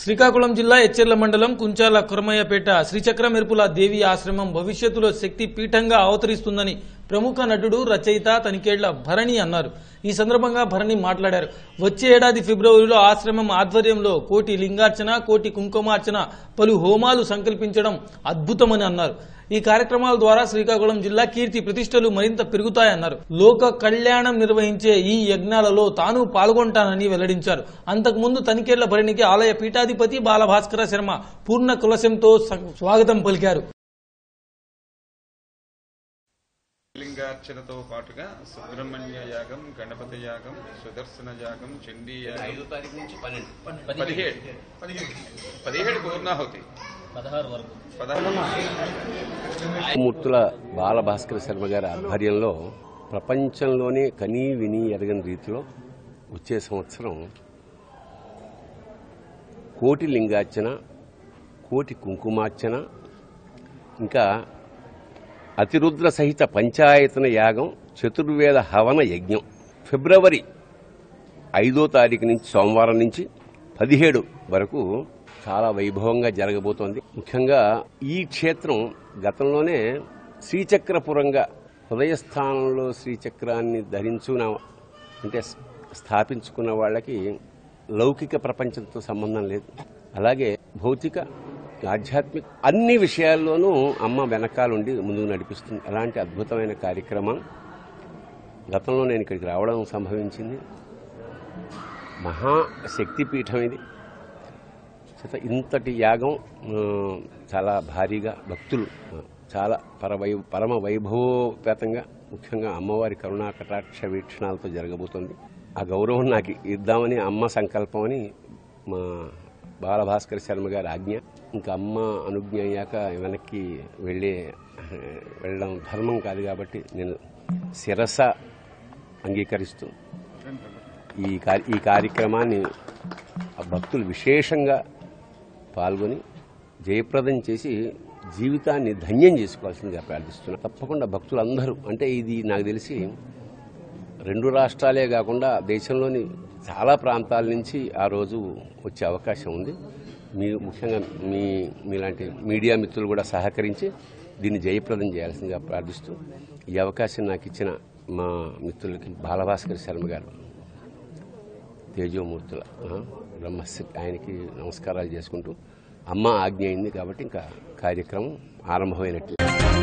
శ్రీకాకుళం జిల్లా ఎచ్చెర్ల మండలం కుంచాల కురమయ్యపేట శ్రీచక్ర మెరుపుల దేవి ఆశ్రమం భవిష్యత్తులో శక్తి పీఠంగా అవతరిస్తుందని ప్రముఖ నటుడు రచయిత తనికేళ్ల భరణి అన్నారు ఈ సందర్భంగా భరణి మాట్లాడారు వచ్చే ఏడాది ఫిబ్రవరిలో ఆశ్రమం ఆధ్వర్యంలో కోటి లింగార్చన కోటి కుంకుమార్చన పలు హోమాలు సంకల్పించడం అద్భుతమని అన్నారు ఈ కార్యక్రమాల ద్వారా శ్రీకాకుళం జిల్లా కీర్తి ప్రతిష్టలు మరింత పెరుగుతాయన్నారు లోక కళ్యాణం నిర్వహించే ఈ యజ్ఞాలలో తాను పాల్గొంటానని వెల్లడించారు అంతకుముందు తనిఖీల భరణికి ఆలయ పీఠాధిపతి బాలభాస్కర శర్మ పూర్ణ కులశంతో స- స్వాగతం పలికారు లింగార్చనతో పాటుగా సుబ్రహ్మణ్య యాగం గణపతి యాగం సుదర్శన యాగం చండీ యాగం ఐదో తారీఖు నుంచి పన్నెండు పదిహేడు పదిహేడు పూర్ణాహుతి పదహారు వరకు పదహారు మూర్తుల బాలభాస్కర శర్మ గారి ఆధ్వర్యంలో ప్రపంచంలోనే కనీ విని ఎరగని రీతిలో వచ్చే సంవత్సరం కోటి లింగార్చన కోటి కుంకుమార్చన ఇంకా అతిరుద్ర సహిత పంచాయతన యాగం చతుర్వేద హవన యజ్ఞం ఫిబ్రవరి ఐదో తారీఖు నుంచి సోమవారం నుంచి పదిహేడు వరకు చాలా వైభవంగా జరగబోతోంది ముఖ్యంగా ఈ క్షేత్రం గతంలోనే శ్రీచక్రపురంగా హృదయస్థానంలో శ్రీచక్రాన్ని ధరించున అంటే స్థాపించుకున్న వాళ్ళకి లౌకిక ప్రపంచంతో సంబంధం లేదు అలాగే భౌతిక ఆధ్యాత్మిక అన్ని విషయాల్లోనూ అమ్మ వెనకాలండి ముందుకు నడిపిస్తుంది అలాంటి అద్భుతమైన కార్యక్రమం గతంలో నేను ఇక్కడికి రావడం సంభవించింది మహాశక్తిపీఠం ఇది చేత ఇంతటి యాగం ఆ, చాలా భారీగా భక్తులు ఆ, చాలా పరవై పరమ వైభవోపేతంగా ముఖ్యంగా అమ్మవారి కరుణా కటాక్ష వీక్షణాలతో జరగబోతోంది ఆ గౌరవం నాకు ఇద్దామని అమ్మ సంకల్పం అని మా బాలభాస్కర్ శర్మ గారి ఆజ్ఞ ఇంకా అమ్మ అనుజ్ఞ అయ్యాక వెనక్కి వెళ్ళే వెళ్ళడం ధర్మం కాదు కాబట్టి నేను శిరస అంగీకరిస్తూ ఈ కార్య- ఈ కార్యక్రమాన్ని ఆ భక్తులు విశేషంగా పాల్గొని జయప్రదం చేసి జీవితాన్ని ధన్యం చేసుకోవాల్సిందిగా ప్రార్థిస్తున్నా తప్పకుండా భక్తులందరూ అంటే ఇది నాకు తెలిసి రెండు రాష్ట్రాలే కాకుండా దేశంలోని చాలా ప్రాంతాల నుంచి ఆ రోజు వచ్చే అవకాశం ఉంది మీ ముఖ్యంగా మీ మీలాంటి మీడియా మిత్రులు కూడా సహకరించి దీన్ని జయప్రదం చేయాల్సిందిగా ప్రార్థిస్తూ ఈ అవకాశం నాకు ఇచ్చిన మా మిత్రులకి బాలభాస్కర్ శర్మ గారు తేజోమూర్తుల ఆ, బ్రహ్మశ్రీ ఆయనకి నమస్కారాలు చేసుకుంటూ అమ్మ ఆజ్ఞ అయింది కాబట్టి ఇంకా కార్యక్రమం ఆరంభమైనట్లు